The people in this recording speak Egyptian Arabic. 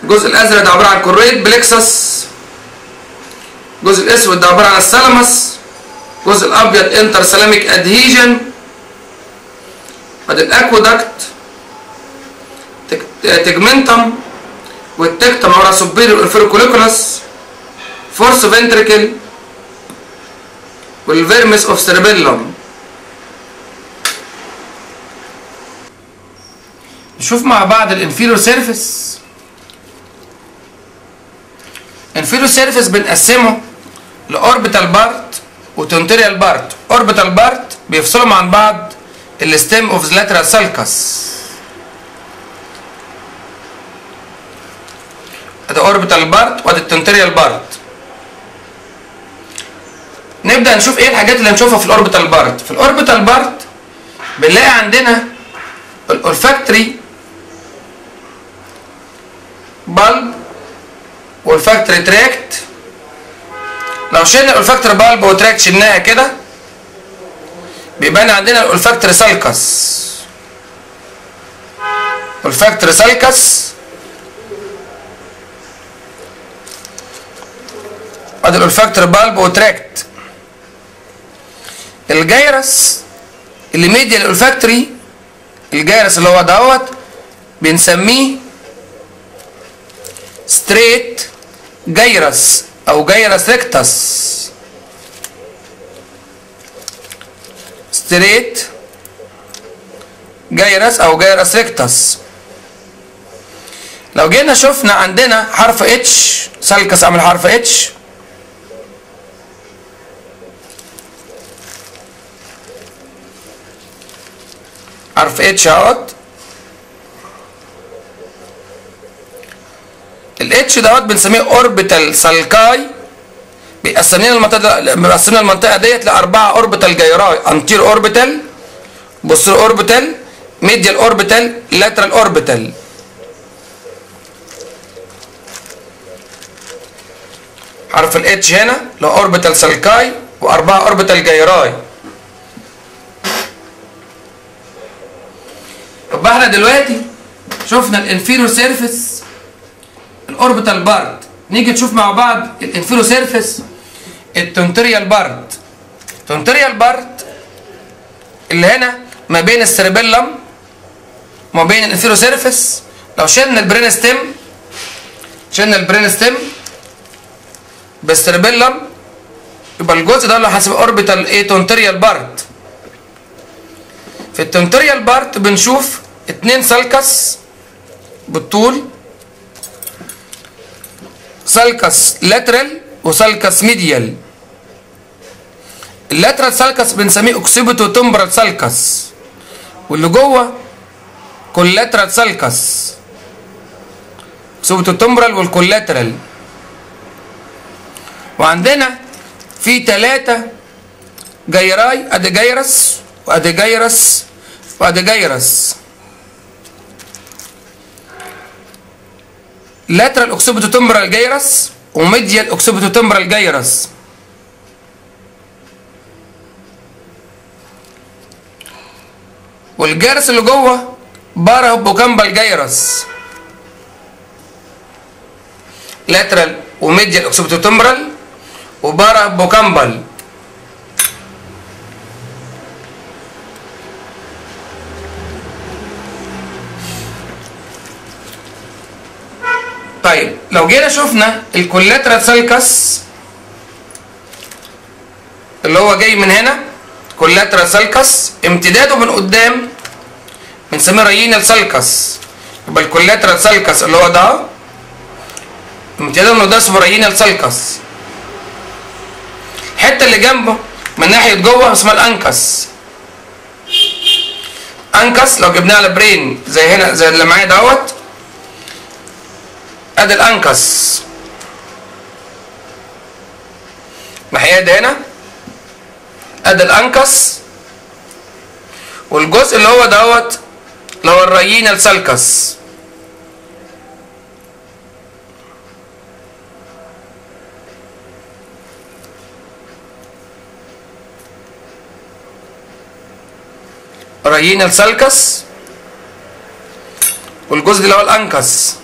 الجزء الازرق ده عباره عن كوريت بلكسس الجزء الاسود ده عباره عن الثالاموس الجزء الابيض انتر سلاميك ادهيجن ادي الاكودكت تجمنتم والتكتم عباره عن سوبيريور انفيروكوليكولاس فورس فنتريكل والفيرمس اوف سيربيلوم نشوف مع بعض الانفيرور سيرفيس انفيرور سيرفيس بنقسمه لاوربيتال بارت وتونتريال بارت اوربيتال بارت بيفصلهم عن بعض الستيم اوف لاترال سالكس ادي اوربيتال بارت وادي التونتريال بارت نبدا نشوف ايه الحاجات اللي هنشوفها في الاوربيتال بارت في الاوربيتال بارت بنلاقي عندنا الاولفاكتوري بالب والفاكتوري تراكت لو شلنا الاولفاكتوري بالب وتراكت شلناها كده بيبان عندنا الاولفاكتوري سالكس الفاكتوري سالكس ادي الاولفاكتوري بالب وتراكت الجيرس اللي ميديا الاولفاكتوري الجيرس اللي هو دوت بنسميه ستريت جيرس او جيرس ريكتس ستريت جيرس او جيرس ريكتس لو جينا شفنا عندنا حرف اتش سالكس اعمل حرف اتش حرف اتش اهوت الاتش دوت بنسميه اوربيتال سالكاي بيقسمين المنطقه بيقسمين المنطقه ديت لاربعه اوربيتال جيراي انتير اوربيتال بوستير اوربيتال ميديال اوربيتال لاترال اوربيتال حرف الاتش هنا لو اوربيتال سالكاي واربعه اوربيتال جيراي يبقى احنا دلوقتي شفنا الانفيريور سيرفيس الاوربيتال بارت نيجي نشوف مع بعض الانفيريور سيرفيس التونتريال بارت التونتريال بارت اللي هنا ما بين السيربيلم وما بين الانفيريور سيرفيس لو شلنا البرين ستيم شلنا البرين ستيم بالسيربيلم يبقى الجزء ده اللي حسب اوربيتال ايه تونتريال بارت في التونتريال بارت بنشوف اتنين سالكس بالطول سالكس لاترال وسالكس ميديال اللاترال سالكس بنسميه اوكسيبيتو تمبرال سالكس واللي جوه كولاترال سالكس اوكسيبيتو تمبرال والكولاترال وعندنا في ثلاثة جيراي ادي جيرس وادي جيرس وادي جيرس لاترال اوكسيبيتو تمبرال جيرس وميديال اوكسيبيتو تمبرال جيرس والجرس اللي جوه بارا بوكامبال جيرس لاترال وميديال اوكسيبيتو تمبرال وبارا بوكامبال طيب لو جينا شفنا الكولاترال سالكس اللي هو جاي من هنا كولاترال سالكس امتداده من قدام بنسميه ريينال سالكس يبقى الكولاترال سالكس اللي هو ده امتداده من قدام اسمه ريينال سالكس الحته اللي جنبه من ناحيه جوه اسمها الانكس انكس لو جبناها على برين زي هنا زي اللي معايا دوت ادي الانكس ناحيه ده هنا ادي الانكس والجزء اللي هو دوت اللي هو الريينال سالكس ريينال سالكس والجزء اللي هو الانكس